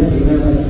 الإمام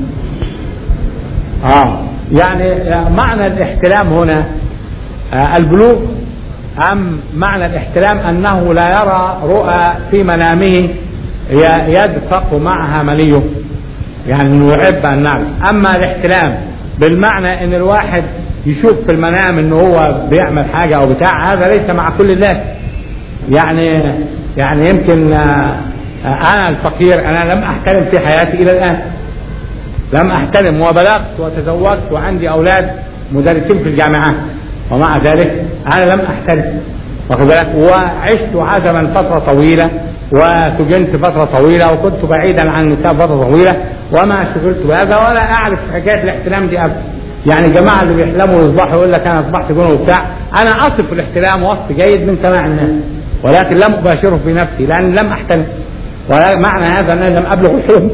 اه يعني معنى الاحتلام هنا آه البلوغ أم معنى الاحتلام أنه لا يرى رؤى في منامه ي- يدفق معها منيه يعني انه يحب ان نعرف اما الاحتلام بالمعنى ان الواحد يشوف في المنام ان هو بيعمل حاجه او بتاع هذا ليس مع كل الناس يعني يعني يمكن آه، آه، انا الفقير انا لم احتلم في حياتي الى الان لم احتلم وبلغت وتزوجت وعندي اولاد مدرسين في الجامعات ومع ذلك انا لم احتلم واخد بالك وعشت عزما فتره طويله وسجنت فتره طويله وكنت بعيدا عن النساء فتره طويله وما شغلت بهذا ولا اعرف حكايه الاحتلام دي ابدا يعني الجماعه اللي بيحلموا ويصبحوا يقول لك انا اصبحت جنون وبتاع انا اصف الاحتلام وصف جيد من سماع الناس ولكن لم اباشره في نفسي لان لم احتلم ومعنى هذا انني لم ابلغ الحلم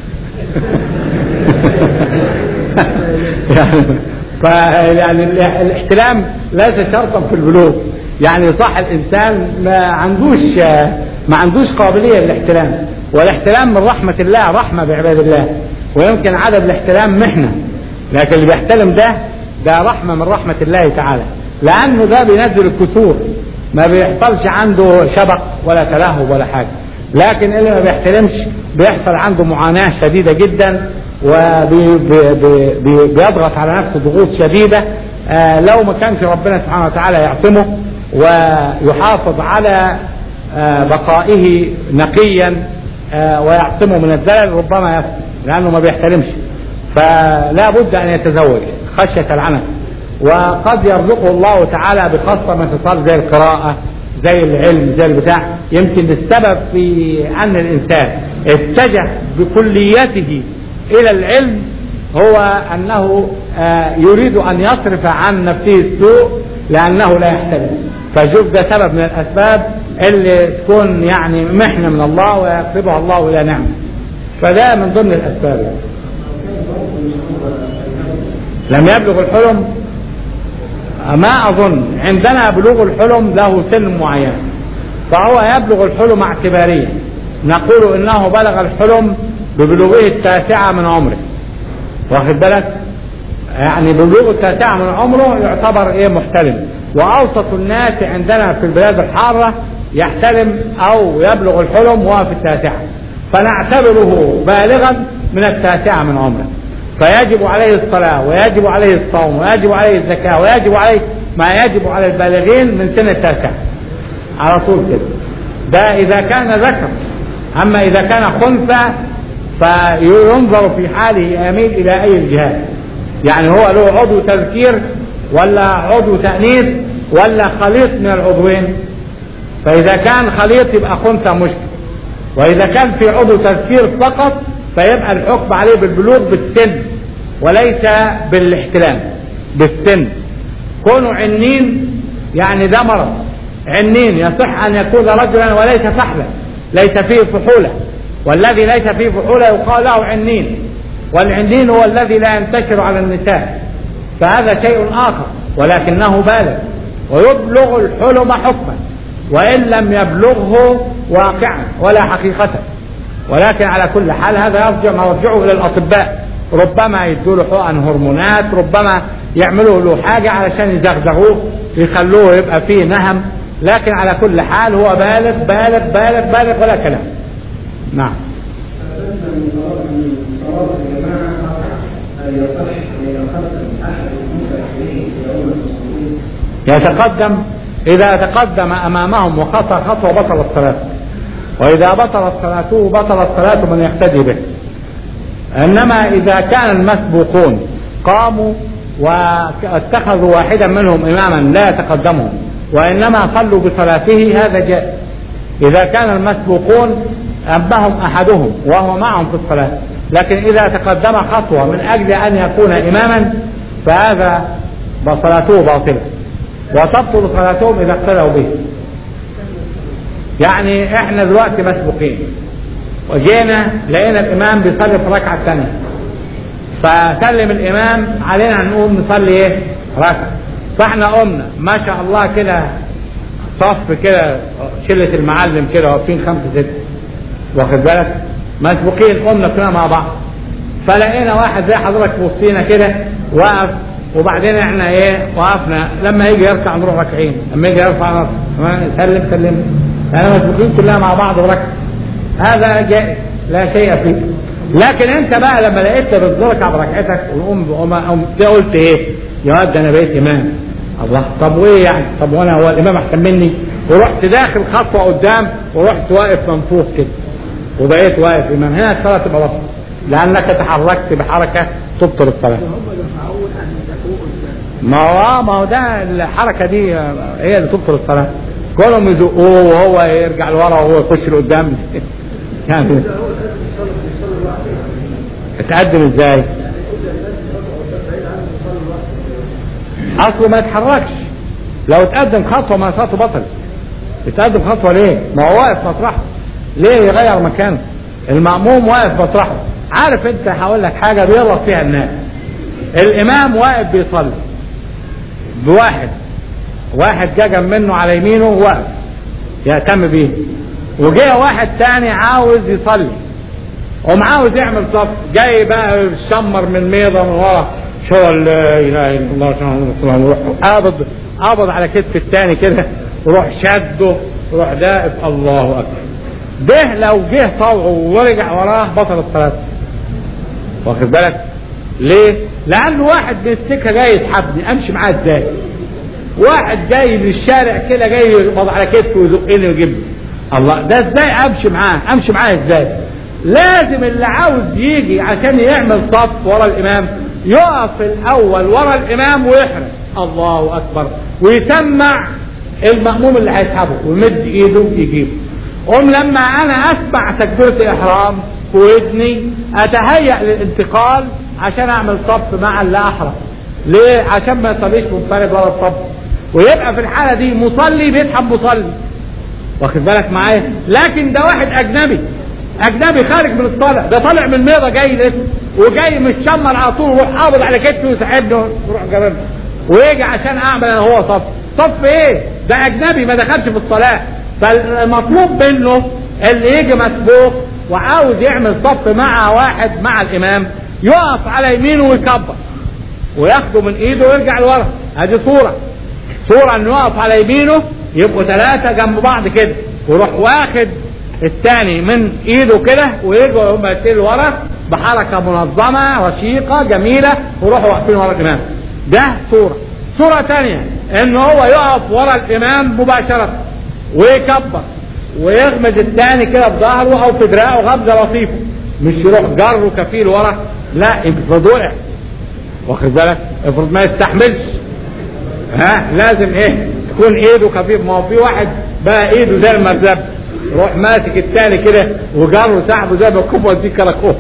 يعني ف يعني ال- الاحتلام ليس شرطا في البلوغ يعني صح الانسان ما عندوش ما عندوش قابليه للاحتلام والاحتلام من رحمه الله رحمه بعباد الله ويمكن عدد الاحتلام محنه لكن اللي بيحتلم ده ده رحمه من رحمه الله تعالى لانه ده بينزل الكسور ما بيحصلش عنده شبق ولا تلهب ولا حاجه لكن اللي ما بيحترمش بيحصل عنده معاناة شديدة جدا وبيضغط على نفسه ضغوط شديدة آه، لو ما كانش ربنا سبحانه وتعالى يعصمه ويحافظ على آه، بقائه نقيا آه، ويعصمه من الزلل ربما يفعل لأنه ما بيحترمش فلا بد أن يتزوج خشية العنف وقد يرزقه الله تعالى بخاصة من اتصال زي القراءة زي العلم زي البتاع يمكن السبب في أن الإنسان اتجه بكليته إلى العلم هو أنه آه، يريد أن يصرف عن نفسه السوء لأنه لا يحتمل فشوف ده سبب من الأسباب اللي تكون يعني محنة من الله ويقربها الله إلى نعمة فده من ضمن الأسباب يعني. لم يبلغ الحلم ما أظن عندنا بلوغ الحلم له سن معين فهو يبلغ الحلم اعتباريا نقول إنه بلغ الحلم ببلوغه التاسعة من عمره واخد بالك يعني بلوغ التاسعة من عمره يعتبر ايه محتلم واوسط الناس عندنا في البلاد الحارة يحتلم او يبلغ الحلم وهو في التاسعة فنعتبره بالغا من التاسعة من عمره فيجب عليه الصلاة ويجب عليه الصوم ويجب عليه الزكاة ويجب عليه ما يجب على البالغين من سن التاسعة على طول كده ده إذا كان ذكر أما إذا كان خنثى فينظر في حاله يميل إلى أي الجهات يعني هو له عضو تذكير ولا عضو تأنيث ولا خليط من العضوين فإذا كان خليط يبقى خنثى مشكل وإذا كان في عضو تذكير فقط فيبقى الحكم عليه بالبلوغ بالسن وليس بالاحتلام بالسن كونه عنين يعني ده مرض عنين يصح أن يكون رجلا وليس فحلا ليس فيه فحولة والذي ليس فيه فحولة يقال له عنين والعنين هو الذي لا ينتشر على النساء فهذا شيء آخر ولكنه بالغ ويبلغ الحلم حكما وإن لم يبلغه واقعا ولا حقيقة ولكن على كل حال هذا يرجع مرجعه إلى الأطباء ربما يدوا له حقن هرمونات ربما يعملوا له حاجة علشان يزغزغوه يخلوه يبقى فيه نهم لكن على كل حال هو بالغ بالغ بالغ بالغ ولا كلام نعم أردنا من صلاة من صلاة الجماعة هل يصح أن يقدم أحد المتأخرين يوم المصلين يتقدم إذا تقدم أمامهم وخطى خطوة بطلت صلاته وإذا بطلت صلاته بطلت صلاة من يقتدي به إنما إذا كان المسبوقون قاموا واتخذوا واحدا منهم إماما لا يتقدمهم وإنما صلوا بصلاته هذا جائز إذا كان المسبوقون أمهم أحدهم وهو معهم في الصلاة لكن إذا تقدم خطوة من أجل أن يكون إماما فهذا صلاته باطلة وتبطل صلاتهم إذا اقتدوا به يعني احنا دلوقتي مسبوقين وجينا لقينا الامام بيصلي في الركعه الثانيه فسلم الامام علينا نقوم نصلي ايه ركعه فاحنا قمنا ما شاء الله كده صف كده شله المعلم كده واقفين خمسه سته واخد بالك مسبوقين قمنا كلنا مع بعض فلقينا واحد زي حضرتك في وسطينا كده واقف وبعدين احنا ايه وقفنا لما يجي يركع نروح راكعين لما يجي يرفع نرفع سلم سلم انا مسبوقين كلها مع بعض وركع هذا جائز لا شيء فيه لكن انت بقى لما لقيت بتركع بركعتك وقوم قوم قلت ايه يا واد ده انا بقيت امام الله طب وايه يعني طب وانا هو الامام احسن مني ورحت داخل خطوه قدام ورحت واقف منفوخ كده وبقيت واقف امام هنا الصلاه تبقى بطل لانك تحركت بحركه تبطل الصلاه ما هو ما هو ده الحركه دي هي اللي تبطل الصلاه كلهم يزقوه وهو يرجع لورا وهو يخش لقدام يعني اتقدم ازاي؟ اصله ما يتحركش لو اتقدم خطوه ما صلاته بطل يتقدم خطوه ليه؟ ما هو واقف مطرحه ليه يغير مكانه؟ المأموم واقف مطرحه عارف انت هقول لك حاجه بيغلط فيها الناس الامام واقف بيصلي بواحد واحد جا جنب منه على يمينه واقف يهتم بيه وجه واحد تاني عاوز يصلي قام عاوز يعمل صف جاي بقى شمر من ميضه من ورا شو لا اله الا الله شو الله قابض قابض على كتف التاني كده وروح شده وروح دائب الله اكبر ده لو جه طوعه ورجع وراه بطل الصلاه واخد بالك ليه؟ لأنه واحد من السكة جاي يسحبني أمشي معاه إزاي؟ واحد جاي من الشارع كده جاي يقبض على كتفي ويزقني ويجيبني الله ده ازاي امشي معاه امشي معاه ازاي لازم اللي عاوز يجي عشان يعمل صف ورا الامام يقف الاول ورا الامام ويحرم الله اكبر ويسمع المأموم اللي هيسحبه ويمد ايده يجيبه قوم لما انا اسمع تكبيرة احرام في ودني اتهيأ للانتقال عشان اعمل صف مع اللي احرم ليه عشان ما يصليش منفرد ورا الصف ويبقى في الحالة دي مصلي بيسحب مصلي واخد بالك معايا لكن ده واحد اجنبي اجنبي خارج من الصلاه ده طالع من الميضه جاي لسه وجاي متشمر على طول ويروح قابض على كتفي ويساعدني ويروح جنبي ويجي عشان اعمل انا هو صف صف ايه ده اجنبي ما دخلش في الصلاه فالمطلوب منه اللي يجي مسبوق وعاوز يعمل صف مع واحد مع الامام يقف على يمينه ويكبر وياخده من ايده ويرجع لورا ادي صوره صوره انه يقف على يمينه يبقوا ثلاثه جنب بعض كده ويروح واخد الثاني من ايده كده ويرجعوا هم الاثنين لورا بحركه منظمه رشيقه جميله ويروحوا واقفين ورا الامام ده صوره صوره ثانيه ان هو يقف ورا الامام مباشره ويكبر ويغمز الثاني كده في ظهره او في دراعه غمزه لطيفه مش يروح جر وكفيل ورا لا افرض وقع واخد بالك افرض ما يستحملش ها لازم ايه تكون ايده خفيف ما هو في واحد بقى ايده زي المرزب روح ماسك الثاني كده وجر وسحبه زي ما الكوبا دي كراكوه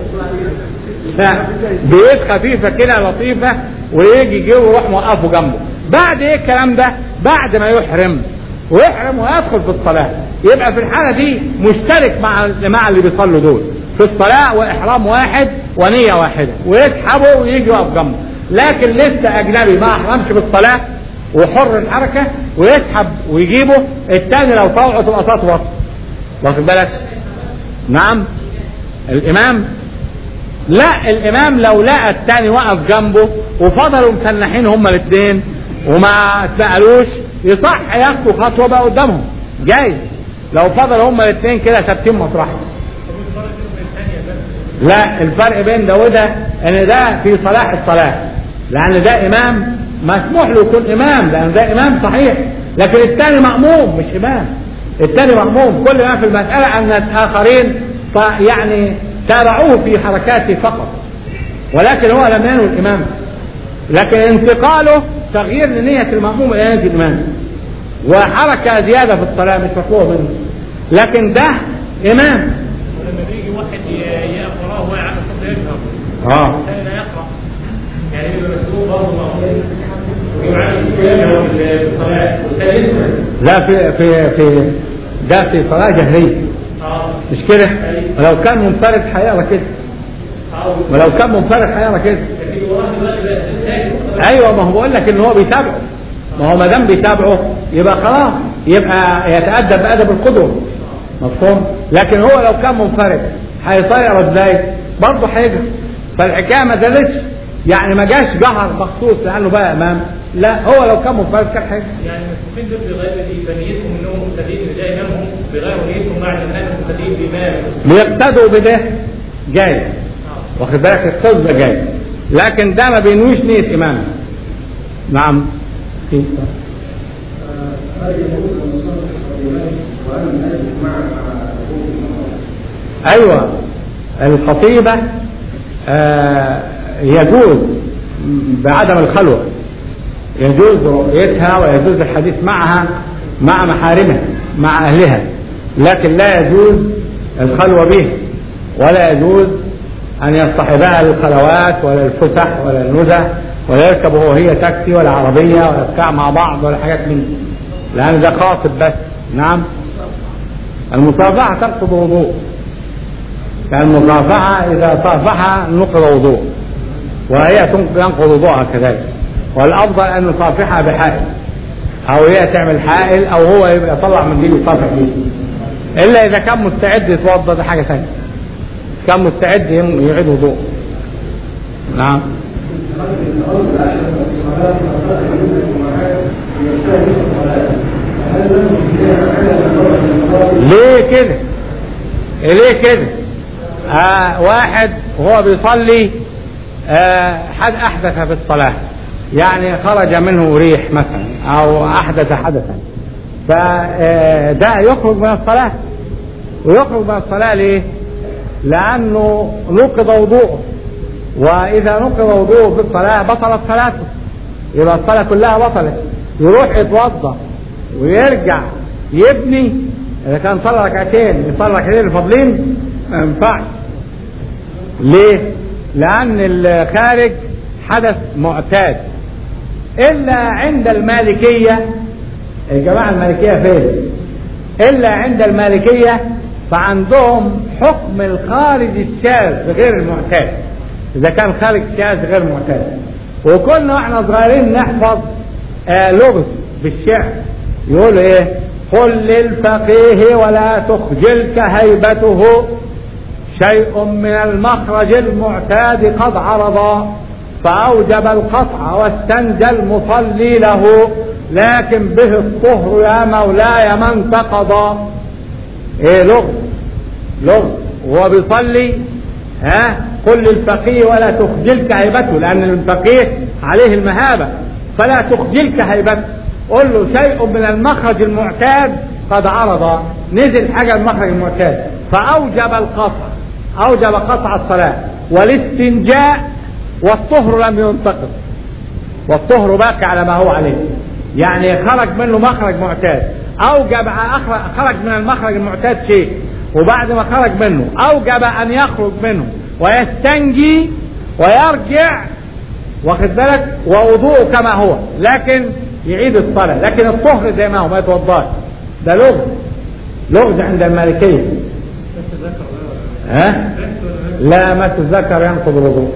لا بايد خفيفه كده لطيفه ويجي يجي ويروح موقفه جنبه بعد ايه الكلام ده بعد ما يحرم ويحرم ويدخل في الصلاه يبقى في الحاله دي مشترك مع الجماعه اللي بيصلوا دول في الصلاه واحرام واحد ونيه واحده ويسحبه ويجي يقف جنبه لكن لسه اجنبي ما احرمش بالصلاه وحر الحركه ويسحب ويجيبه الثاني لو طوعه تبقى صوت وسط واخد بالك نعم الامام لا الامام لو لقى الثاني وقف جنبه وفضلوا مسنحين هما الاثنين وما اتنقلوش يصح ياخدوا خطوه بقى قدامهم جاي لو فضلوا هما الاثنين كده ثابتين مطرحهم لا الفرق بين ده وده ان ده في صلاح الصلاه لان ده امام مسموح له يكون امام لان ده امام صحيح لكن الثاني ماموم مش امام الثاني ماموم كل ما في المساله ان الاخرين يعني تابعوه في حركاته فقط ولكن هو لم ينوي الامام لكن انتقاله تغيير لنية المأموم إلى نية الإمام وحركة زيادة في الصلاة مش مطلوبة منه لكن ده إمام ولما بيجي واحد يقف وراه وهو على الصف يجهر اه الثاني لا يقرا يعني يبقى مسؤول برضه مأمون ويعلم يجهر في الصلاه والثاني يسمع لا في في في ده في صلاة جهرية اه مش كده ولو كان منفرد هيقرا كده اه ولو كان منفرد هيقرا كده لكن وراه دلوقتي بقى الثاني ايوه ما هو بقول لك ان هو بيتابعه ما هو ما دام بيتابعه يبقى خلاص يبقى يتادب بادب القدوه مفهوم لكن هو لو كان منفرد هيطير ازاي برضه هيجري فالحكايه ما دلتش يعني ما جاش جهر مخصوص لانه بقى امام لا هو لو كان منفرد كان حاجه يعني المسلمين دول بغير دي فنيتهم انهم مقتدين بده امامهم بغير نيتهم مع انهم مقتدين بامام بيقتدوا بده جاي واخد بالك القصد ده جاي لكن ده ما بينويش نية إمامة نعم في هذه يجوز المصنف القديمين وأنا من أجلس مع حقوق المصنف أيوة الخطيبة آه يجوز بعدم الخلوة يجوز رؤيتها ويجوز الحديث معها مع محارمها مع أهلها لكن لا يجوز الخلوة به ولا يجوز أن يصطحبها للخلوات ولا الفسح ولا النزه ولا يركب هو هي تاكسي ولا عربية ولا بتاع مع بعض ولا حاجات من دي لأن ده خاطب بس نعم المصافحة تنقض الوضوء المصافحة إذا صافحها نقض وضوء وهي ينقض وضوءها كذلك والأفضل أن نصافحها بحائل أو هي تعمل حائل أو هو يبقى يطلع من دي ويصافح بيه إلا إذا كان مستعد يتوضأ ده حاجة ثانية كان مستعد يعيد وضوء نعم الأرض العشرة الصلاة فقط يوجد معاد يستهدف الصلاة هل لم يجد على مدار الصلاة ليه كده ليه كده آه واحد وهو بيصلي آه حد احدث في الصلاه يعني خرج منه ريح مثلا او احدث حدثا فده يخرج من الصلاه ويخرج من الصلاه ليه لانه نقض وضوءه واذا نقض وضوءه في الصلاه بطلت صلاته يبقى الصلاه كلها بطلت يروح يتوضا ويرجع يبني اذا كان صلى ركعتين يصلي ركعتين الفاضلين ما ينفعش ليه؟ لأن الخارج حدث معتاد إلا عند المالكية الجماعة المالكية فين؟ إلا عند المالكية فعندهم حكم الخارج الشاذ غير المعتاد إذا كان خارج شاذ غير معتاد وكنا واحنا صغيرين نحفظ آه لغز بالشعر يقول ايه قل للفقيه ولا تخجلك هيبته شيء من المخرج المعتاد قد عرض فأوجب القطع واستنجى المصلي له لكن به الطهر يا مولاي ما انتقض ايه لغز لغز وهو بيصلي ها قل للفقيه ولا تخجلك هيبته لأن الفقيه عليه المهابة فلا تخجلك هيبته قل له شيء من المخرج المعتاد قد عرض نزل حاجة المخرج المعتاد فأوجب القطع أوجب قطع الصلاة والاستنجاء والطهر لم ينتقض والطهر باقي على ما هو عليه يعني خرج منه مخرج معتاد أوجب خرج من المخرج المعتاد شيء وبعد ما خرج منه أوجب أن يخرج منه ويستنجي ويرجع واخد بالك ووضوءه كما هو لكن يعيد الصلاة لكن الطهر زي ما هو ما يتوضاش ده لغز لغز عند المالكية ها لا مس الذكر ينقض الوضوء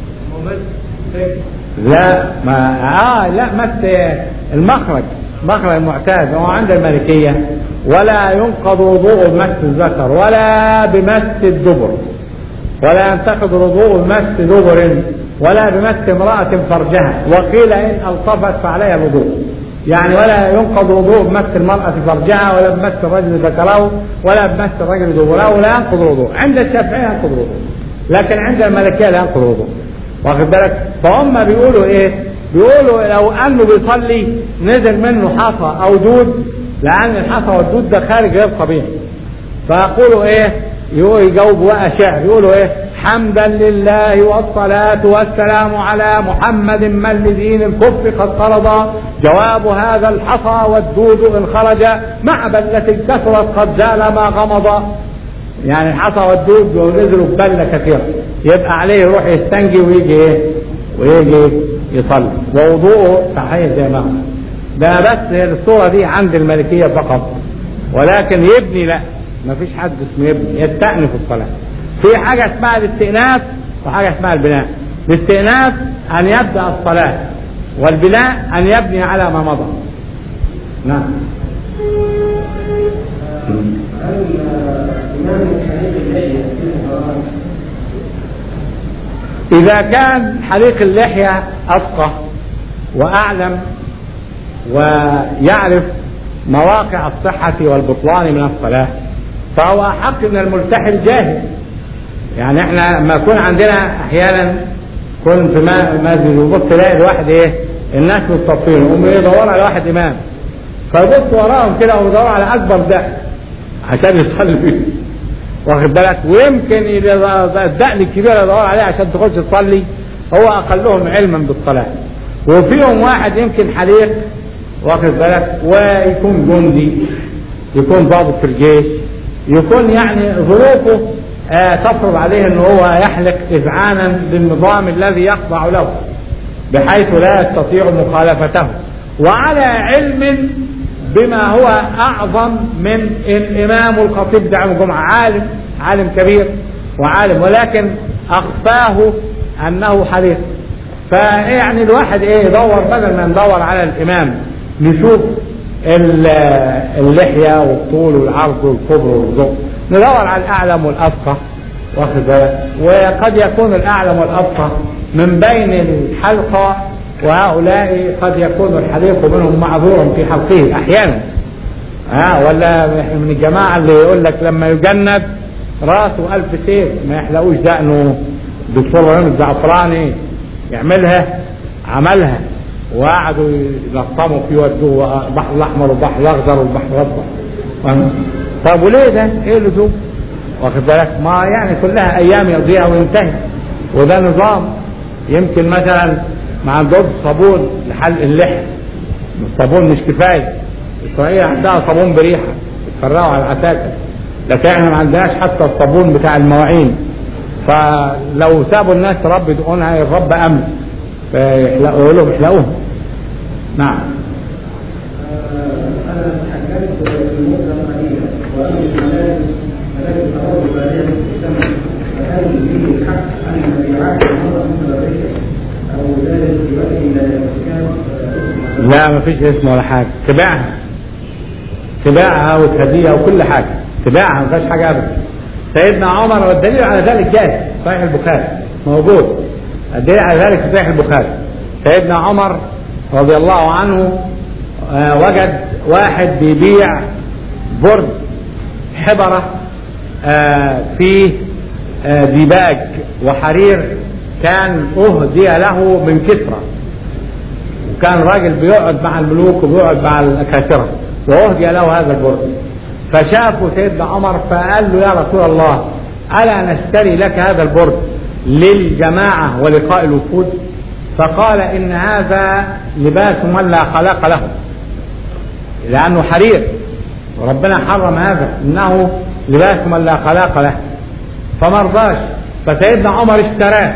لا ما اه لا مس المخرج مخرج المعتاد هو عند المالكية ولا ينقض وضوء بمس الذكر ولا بمس الدبر ولا ينتقض الوضوء بمس دبر ولا بمس امرأة فرجها وقيل إن ألطفت فعليها الوضوء يعني ولا ينقض وضوء بمس المرأة فرجها ولا بمس الرجل ذكره ولا بمس الرجل دبره ولا ينقض الوضوء عند الشافعية ينقض الوضوء لكن عند الملكية لا ينقض الوضوء واخد بالك فهم بيقولوا ايه بيقولوا لو انه بيصلي نزل منه حصى او دود لان الحصى والدود ده خارج غير طبيعي فيقولوا ايه يجاوبوا بقى شعر يقولوا ايه حمدا لله والصلاة والسلام على محمد من لدين الكفر قد فرض جواب هذا الحصى والدود إن خرج مع بلة كثرت قد زال ما غمض يعني الحصى والدود نزلوا ببلة كثيرة يبقى عليه يروح يستنجي ويجي ايه ويجي يصلي ووضوءه صحيح زي ما هو ده بس الصورة دي عند الملكية فقط ولكن يبني لا ما فيش حد اسمه يبني يستأنف الصلاة في حاجة اسمها الاستئناف وحاجة اسمها البناء الاستئناف أن يبدأ الصلاة والبناء أن يبني على ما مضى نعم هل الإمام الحنيفي الذي يستلم القرآن إذا كان حليق اللحية أفقه وأعلم ويعرف مواقع الصحة والبطلان من الصلاة فهو أحق من الملتحي الجاهل يعني احنا لما يكون عندنا أحيانا كن في مسجد وبص تلاقي الواحد ايه الناس متصفين يقوم يدور على واحد إمام فيبص وراهم كده ويدور على أكبر ده عشان يصلي فيه واخد بالك ويمكن إذا الدقن الكبير يدور عليه عشان تخش تصلي هو أقلهم علما بالصلاة وفيهم واحد يمكن حليق واخد بالك ويكون جندي يكون ضابط في الجيش يكون يعني ظروفه آه تفرض عليه ان هو يحلق اذعانا للنظام الذي يخضع له بحيث لا يستطيع مخالفته وعلى علم بما هو اعظم من الامام الخطيب دعم الجمعه عالم عالم كبير وعالم ولكن اخفاه انه حليق فيعني الواحد ايه يدور بدل ما ندور على الامام نشوف اللحيه والطول والعرض والكبر والرزق ندور على الاعلم والافقه واخد بالك وقد يكون الاعلم والافقه من بين الحلقه وهؤلاء قد يكون الحليق منهم معذورا في حلقه احيانا ها ولا من الجماعه اللي يقول لك لما يجند راسه ألف سيف ما يحلقوش دقنه دكتور ابراهيم الزعفراني يعملها عملها وقعدوا يلطموا فيه ودوه البحر الاحمر والبحر الاخضر والبحر الاصفر طب وليه ده؟ ايه اللزوم؟ واخد بالك؟ ما يعني كلها ايام يضيع وينتهي وده نظام يمكن مثلا ما عندهمش صابون لحلق اللحيه الصابون مش كفايه اسرائيل عندها صابون بريحه يتفرقوا على العساكر لكن احنا ما عندناش حتى الصابون بتاع المواعين فلو سابوا الناس تربي دقونها الرب امن فيحلقوا لهم يحلقوها نعم انا تحدثت في المده قليلا وان الملابس ملابس ترد بالغ الثمن فهل به الحق ان مبيعات المراه متبرجه او ذلك في وجه لا يمكن لا ما فيش اسم ولا حاجه تباعها تباعها وتهديها وكل حاجه تباعها ما فيهاش حاجه ابدا سيدنا عمر والدليل على ذلك جاهز صحيح البخاري موجود الدليل على ذلك في صحيح البخاري سيدنا عمر رضي الله عنه آه وجد واحد بيبيع برد حبرة آه فيه آه ديباج وحرير كان أهدي له من كسرى وكان راجل بيقعد مع الملوك وبيقعد مع الأكاسرة وأهدي له هذا البرد فشافه سيدنا عمر فقال له يا رسول الله ألا نشتري لك هذا البرد للجماعة ولقاء الوفود فقال إن هذا لباس من لا خلاق له لأنه حرير وربنا حرم هذا إنه لباس من لا خلاق له فما رضاش فسيدنا عمر اشتراه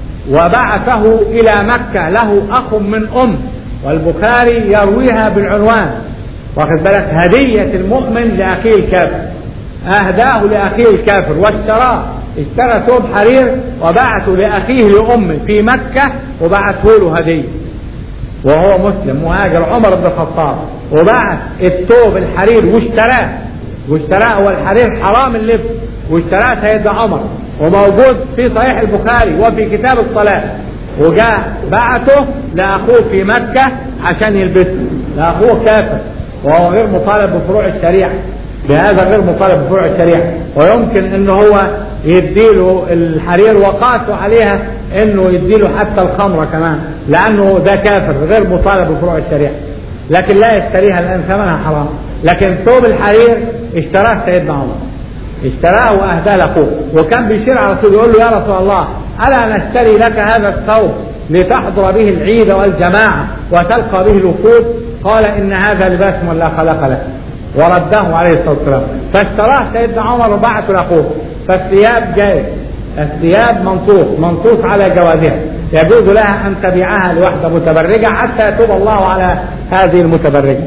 وبعثه إلى مكة له أخ من أم والبخاري يرويها بالعنوان واخد بالك هدية المؤمن لأخيه الكافر أهداه لأخيه الكافر واشتراه اشترى ثوب حرير وبعثه لأخيه لأمه في مكة وبعثه له هدية وهو مسلم مهاجر عمر بن الخطاب وبعث الثوب الحرير واشتراه واشتراه هو الحرير حرام اللبس واشتراه سيدنا عمر وموجود في صحيح البخاري وفي كتاب الصلاة وجاء بعثه لأخوه في مكة عشان يلبسه لأخوه كافر وهو غير مطالب بفروع الشريعة بهذا غير مطالب بفروع الشريعة ويمكن ان هو يديله الحرير وقاسوا عليها انه يديله حتى الخمرة كمان لانه ده كافر غير مطالب بفروع الشريعة لكن لا يشتريها لان ثمنها حرام لكن ثوب الحرير اشتراه سيدنا عمر اشتراه واهداه لاخوه وكان بيشير على رسول يقول له يا رسول الله الا نشتري لك هذا الثوب لتحضر به العيد والجماعه وتلقى به الوفود قال ان هذا لباس من لا خلق له ورده عليه الصلاه والسلام فاشتراه سيدنا عمر وبعثه لاخوه فالثياب جائز الثياب منصوص منصوص على جوازها يجوز لها ان تبيعها لوحده متبرجه حتى يتوب الله على هذه المتبرجه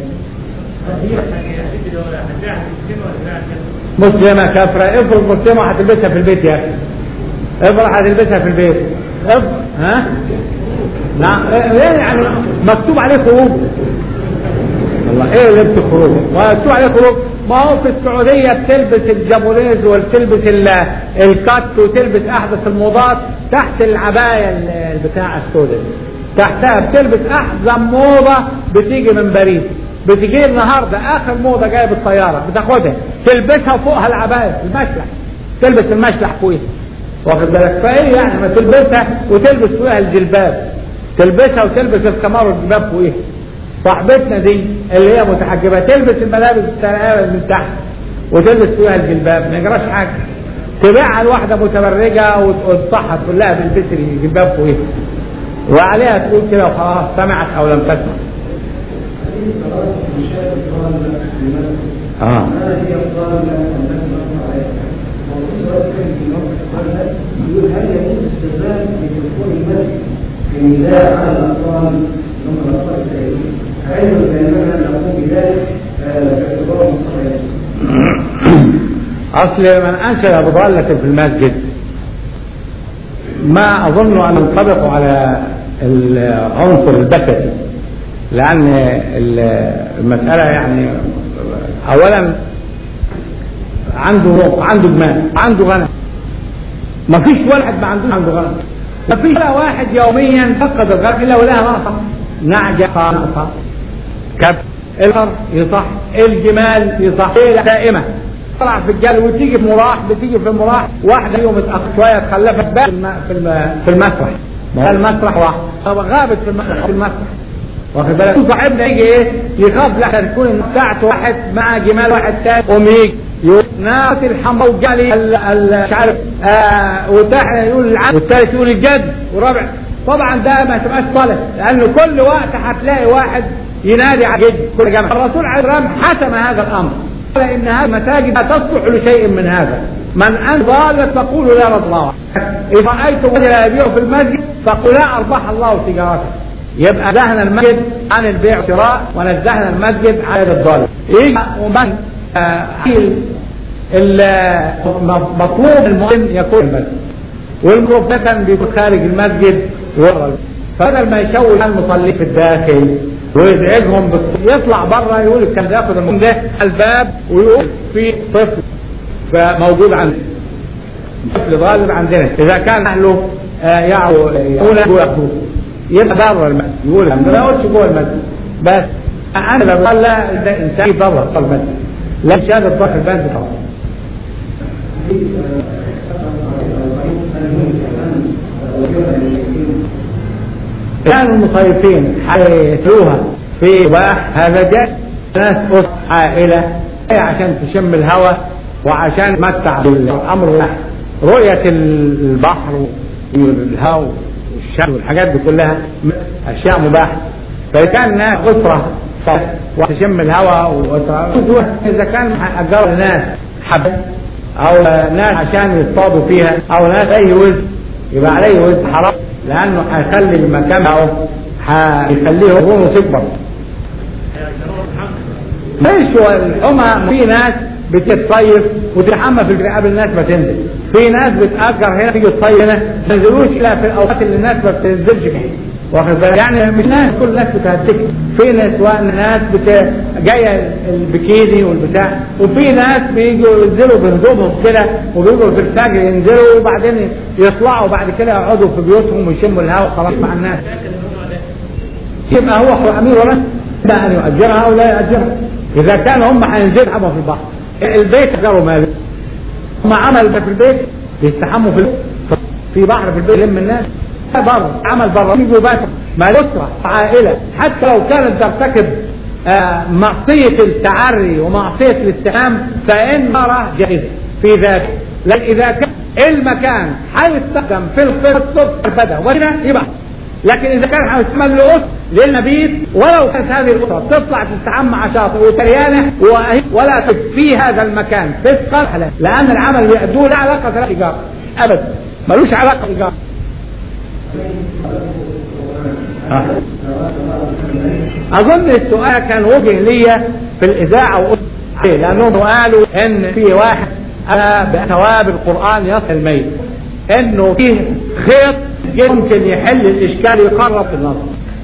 مسلمة كافرة افرض مسلمة هتلبسها في البيت يا أخي افرض هتلبسها في البيت افرض ها نعم يعني مكتوب عليه خروج الله ايه لبس خروج وشو عليه خروج ما هو في السعودية بتلبس الجابونيز وتلبس ال- الكات وتلبس احدث الموضات تحت العباية ال- البتاع السوداء دي. تحتها بتلبس احسن موضة بتيجي من باريس بتجي النهاردة اخر موضة جاية بالطيارة بتاخدها تلبسها فوقها العباية المشلح تلبس المشلح فوقها واخد بالك فايه يعني ما تلبسها وتلبس فوقها الجلباب تلبسها وتلبس الكمار والجلباب فوقها صاحبتنا دي اللي هي متحجبه تلبس الملابس التناول من تحت وتلبس فيها الجلباب ما يجراش حاجه تبيعها لواحده متبرجه وت- وتصحى تقول لها بالبسي الجلباب فوقها وعليها تقول كده وخلاص سمعت او لم تسمع هذه صلاة مشاهد الضالة في المسجد اه ما هي الضالة التي نص عليها؟ وفي سؤال ثاني في نص الصلاة يقول هل يجوز استخدام ميكروفون المسجد في النداء على الأطفال هم الأطفال الكريمين؟ علم بأننا نقوم بذلك آه، باعتبار مصطلح اصل من انشد بضالة في المسجد ما اظن ان ينطبق على العنصر البشري لان ال- المسألة يعني اولا عنده روح عنده جمال عنده غنم ما فيش واحد ما عندوش عنده غنم ما فيش ولا واحد يوميا فقد الغنم الا ولها ناقصة نعجة ناقصة كبش القر يصح الجمال يصح دائمة طلع في الجل وتيجي في مراح بتيجي في مراح واحدة يوم متأخر شوية تخلفت بقى في الم- في الم- في المسرح ما هو المسرح واحد طب غابت في المسرح في المسرح واخد بالك صاحبنا يجي ايه يخاف لا تكون بتاعته واحد مع جمال واحد تاني قوم يجي يقول ناس الحمراء وجالي ال- ال- مش عارف آه والتاني يقول العدل والثالث يقول الجد ورابع طبعا ده ما تبقاش صالح لانه كل وقت هتلاقي واحد ينادي على جد كل جمع الرسول عليه السلام حسم هذا الامر قال ان هذه المساجد لا تصلح لشيء من هذا من ان ضال فقولوا لا رضي الله اذا رايتم رجلا يبيع في المسجد فقل لا اربح الله تجارته يبقى نزهنا المسجد عن البيع والشراء ونزهنا المسجد عن يد الضال يجي ومن آه، المطلوب المهم يكون المسجد والمكروفة بيكون خارج المسجد ورا فبدل ما يشوش المصلين في الداخل ويزعجهم بالصوت يطلع بره يقول كان بياخد المهم ده على الباب ويقول في طفل موجود عندنا طفل غالب عندنا اذا كان اهله آه، يعوا يقول ياخذوه يبقى بره المسجد يقول ما يقولش جوه المسجد بس انا لو قال لا ده انسان بره المسجد لا مش هذا الضحك المسجد خلاص كانوا المصيفين حيثوها في واح هذا جاء ناس أسر عائلة عشان تشم الهواء وعشان تمتع بالأمر واحد رؤية البحر والهواء والشمس والحاجات دي كلها أشياء مباحة فكان ناس أسرة وتشم الهواء وأسرة إذا كان أجار الناس حب أو ناس عشان يصطادوا فيها أو ناس أي وزن يبقى عليه وزن حرام لانه هيخلي المكان او هيخليه هرمونه تكبر مش هو الحمى في ناس بتتصيف وتتحمى في الرقاب الناس ما تنزل في ناس بتأجر هنا تيجي تصيف هنا ما تنزلوش الا في الاوقات اللي الناس ما بتنزلش فيها واخد بالك يعني مش ناس كل الناس بتهدك في ناس ناس بت... جايه البكيني والبتاع وفي ناس بيجوا ينزلوا بهدومهم كده وبيجوا في الفجر ينزلوا وبعدين يطلعوا بعد كده يقعدوا في بيوتهم ويشموا الهواء خلاص مع الناس يبقى هو هو امير ولا لا ان يؤجرها او لا يؤجرها اذا كان هم هينزلوا يحموا في البحر البيت اجروا ماله هم عمل في البيت بيستحموا في البيت في بحر في البيت يلم الناس بره عمل بره يجوا بس ما أسرة عائلة حتى لو كانت ترتكب آه معصية التعري ومعصية الاستحام فإن مرة جائزة في ذلك لكن إذا كان المكان هيستخدم في الصبح البدء وهنا يبقى لكن إذا كان هيستعمل لأسر للمبيت ولو كانت هذه الأسرة تطلع تستحم مع شاطئ وتريانة ولا في هذا المكان فسقا لأن العمل يأدوه لا علاقة له إيجار أبدا ملوش علاقة إيجار اظن السؤال كان وجه ليا في الاذاعه لانهم قالوا ان في واحد بثواب القران يصل الميت انه فيه خيط ممكن يحل الاشكال يقرب في النظر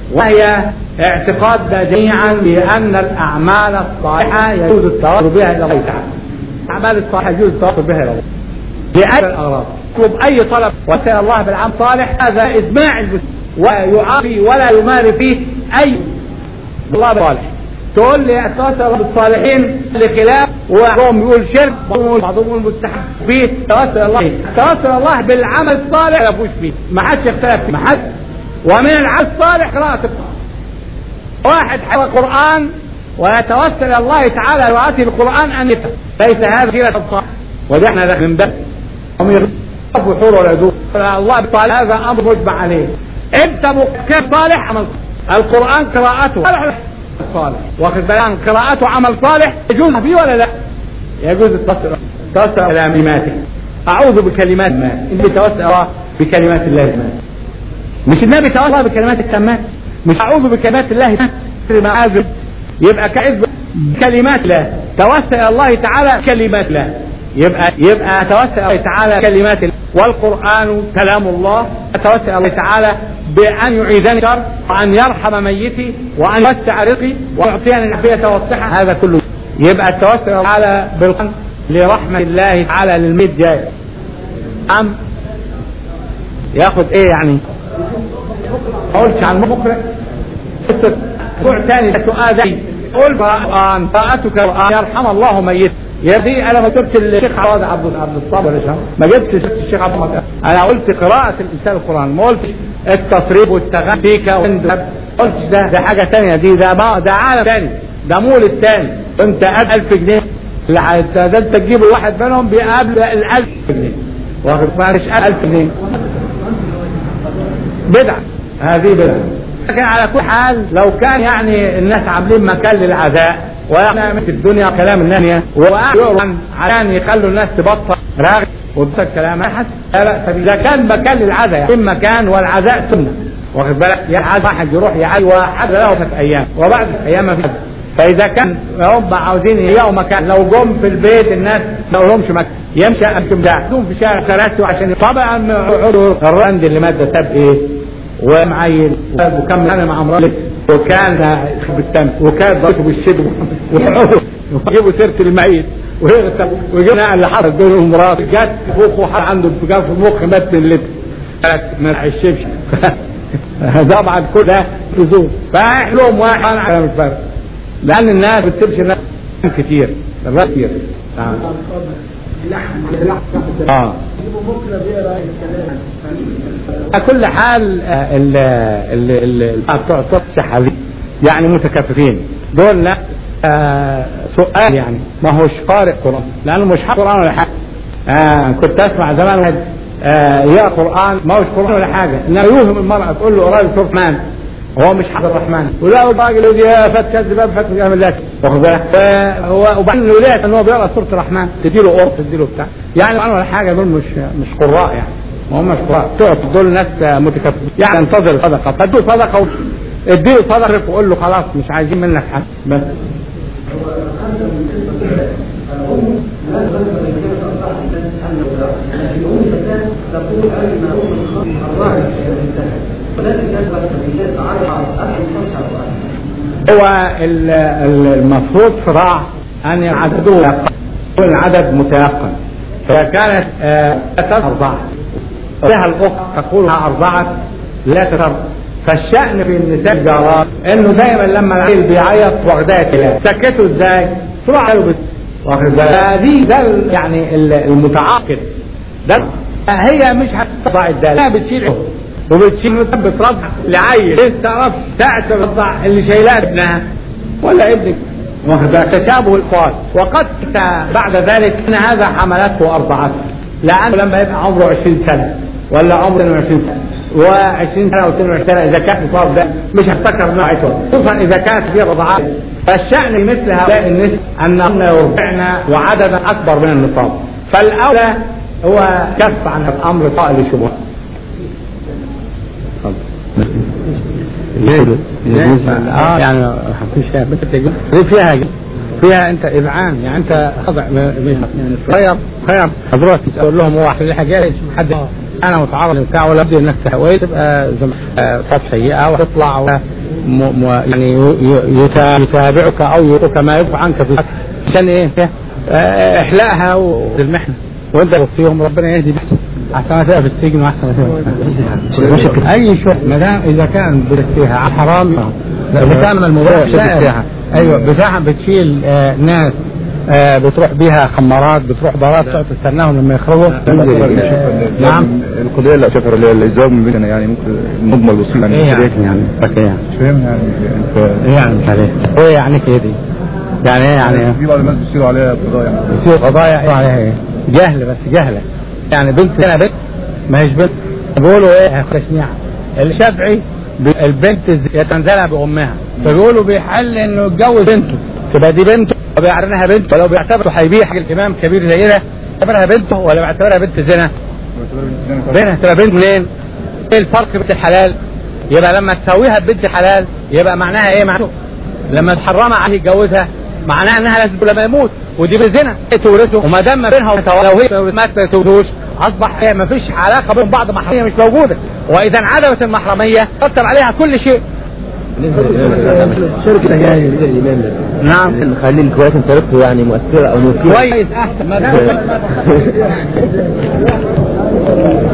وهي اعتقادنا جميعا بأن الأعمال الصالحة يجوز التواصل بها إلى الله تعالى الأعمال الصالحة يجوز التواصل بها إلى الله لأي الأغراض يطلب أي طلب وسأل الله بالعمل الصالح هذا إجماع المسلمين ويعافي ولا يماري فيه أي الله صالح تقول لي اتوسل بالصالحين لخلاف وبعضهم يقول شرك بعضهم يقول مستحب فيه توسل الله توسل الله بالعمل الصالح لا فيش فيه ما حدش يختلف فيه ما حد ومن العمل الصالح قراءة القرآن واحد حفظ القرآن ويتوسل الى الله تعالى لقراءته القرآن أن يفهم ليس هذا كده الصالح وده احنا ده من باب هم يغفوا حور ولا يدور الله تعالى هذا أمر مجمع عليه انت كيف صالح عمل القرآن قراءته صالح واخد بالك قراءته عمل صالح يجوز فيه ولا لا؟ يجوز التصل توسل الى كلماته اعوذ بكلمات الله انت توسل بكلمات الله مش النبي توسل بكلمات التامات مش اعوذ بكلمات الله معاذ يبقى كعز بكلمات الله توسل الى الله تعالى كلمات الله يبقى يبقى اتوسل الله تعالى كلمات الله والقران كلام الله اتوسل الله تعالى بان يعيذني شر وان يرحم ميتي وان يوسع رزقي ويعطيني العافيه والصحه هذا كله يبقى التوسل تعالى بالقران لرحمه الله تعالى للميت جاي ام ياخد ايه يعني ما قلتش عن مقرئ اسبوع ثاني سؤال قل قرآن طاعتك قرآن يرحم الله ميت يا دي انا ما جبتش الشيخ عوض عبد عبد الصابر ولا ما جبتش الشيخ عبد الصابر انا قلت قراءة الانسان القرآن ما قلتش التصريف والتغني فيك ما قلتش ده ده حاجة ثانية دي ده ما ده عالم ثاني ده مولد ثاني انت قبل 1000 جنيه ده انت تجيب واحد منهم بقبل ال 1000 جنيه واخد مش 1000 جنيه بدعة هذه بدعة لكن على كل حال لو كان يعني الناس عاملين مكان للعزاء ويعني في الدنيا كلام النانية وقعدوا عشان يخلوا الناس تبطل راغب وبس الكلام احد لا لا طب اذا كان مكان للعزاء يعني مكان والعزاء سنه واخد بالك يعني واحد يروح يعي واحد له ثلاث ايام وبعد ايام ما في فاذا كان هم عاوزين يلاقوا مكان لو جم في البيت الناس ما لهمش مكان يمشي امكن ده في شارع ثلاثه عشان طبعا عضو الرند اللي مات ده ساب ايه ومعين وكم سنه مع امراته وكان بالتم وكان ضربه بالشد ويجيبوا سيره الميت ويغسل ويجيب اللي حصل بينه ومراته جت اخوه حر عنده انفجار في المخ مات من اللب ما عشبش طبعا كل ده لزوم فاحلهم واحد على الفرق لان الناس بتسيبش الناس كتير الرأس كتير اه اه على كل حال ال ال بتوع الصحة دي يعني متكففين دول لا آه سؤال يعني ما هوش قارئ قرآن لأنه مش حافظ قرآن ولا حاجة آه كنت أسمع زمان واحد آه يا قرآن ما هوش قرآن ولا حاجة إنما يوهم المرأة تقول له قرآن سورة الرحمن هو مش حافظ الرحمن ولا الراجل يقول يا فتك الذباب فتك يعمل لك واخد بالك وبعدين الولاية ان هو بيقرا سورة الرحمن تديله قرص تديله بتاع يعني قرآن ولا حاجة دول مش مش قراء يعني ما هم مش قراء تقعد دول ناس متكفلين يعني انتظر صدقة فادوا صدقة اديله صدقة وقول له خلاص مش عايزين منك حاجة بس هو المفروض صراع أن عدده يكون العدد متيقن فكانت أربعة فيها الأخت تقولها أربعة لا تتر فالشأن في النساء الجارات انه دايما لما العيل بيعيط واخدها كلاب سكته ازاي؟ تروح له بس واخد بالك دي ده يعني المتعاقد ده هي مش هتطلع الدال بتشيل وبتشيل بترضع لعيل انت تعرفش ساعة ترضع اللي شايلاه ابنها ولا ابنك واخد بالك تشابه الاخوات وقد بعد ذلك ان هذا حملته ارضعته لانه لما يبقى عمره 20 سنه ولا عمره 22 سنه و20 سنه او 22 سنه اذا كان الصاب ده مش هفتكر نوعته خصوصا اذا كانت في رضعات فالشأن مثل هؤلاء النساء أنهن يرضعن وعددا أكبر من النصاب فالأولى هو كف عن الأمر قائل الشبهات اه يعني ما فيش فيها بس فيها فيها انت اذعان يعني انت خضع يعني خير خير حضرتك تقول لهم هو في حاجات حد انا متعرض بتاع ولا بدي انك تبقى صف سيئه وتطلع م... م... يعني ي- ي- يتا- يتابعك او يقولك ما يدفع عنك في الأكل. عشان ايه؟ آه، احلقها والمحنه وانت فيهم ربنا يهدي بك احسن ما تبقى في السجن واحسن ما تبقى اي شغل ما دام اذا كان بتشتيها على حرام بتعمل المباح بتاعها ايوه بتاعها بتشيل آه ناس آه بتروح بيها خمارات بتروح بارات تقعد تستناهم لما يخرجوا نعم القضيه اللي شايفها اللي هي الازدواج من بيننا يعني ممكن مجمل بسيط يعني ايه مش يعني يعني ايه يعني مش فاهم يعني انت ايه يعني مش عليه ايه يعني كده يعني ايه يعني في بعض الناس بيصيروا عليها قضايا يعني يصير قضايا ايه عليها ايه جهل بس جهله يعني بنت انا بنت ما هيش بنت بيقولوا ايه تشنيع الشافعي ب- البنت ز- يتنزلها بامها فبيقولوا بيحل انه يتجوز بنته تبقى دي بنته وبيعتبرها بنته ولو بيعتبره هيبيع الامام كبير زي ده يعتبرها بنته ولا بيعتبرها بنت زنا بينها تبقى بنت منين؟ ايه الفرق بنت الحلال؟ يبقى لما تسويها ببنت حلال يبقى معناها ايه معناها؟ لما تحرمها عليه يتجوزها معناها انها لازم لما يموت ودي بالزنا تورثه وما دام ما بينها وبين- لو هي ما تورثوش اصبح ايه ما فيش علاقه بين بعض محرميه مش موجوده واذا انعدمت المحرميه ترتب عليها كل شيء شركة يعني الإمام ده نعم نخلي الكويت طريقته يعني مؤثرة أو مفيدة كويس احسن ما دام